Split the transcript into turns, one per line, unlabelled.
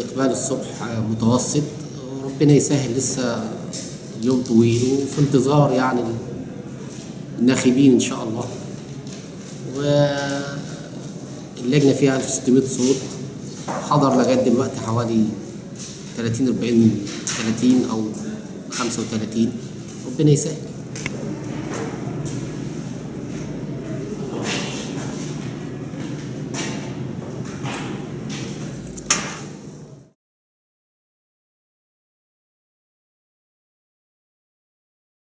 الاقبال الصبح متوسط وربنا يسهل لسه اليوم طويل وفي انتظار يعني الناخبين ان شاء الله واللجنه فيها 1600 صوت حضر لغايه دلوقتي حوالي 30 40 30 او 35 ربنا يسهل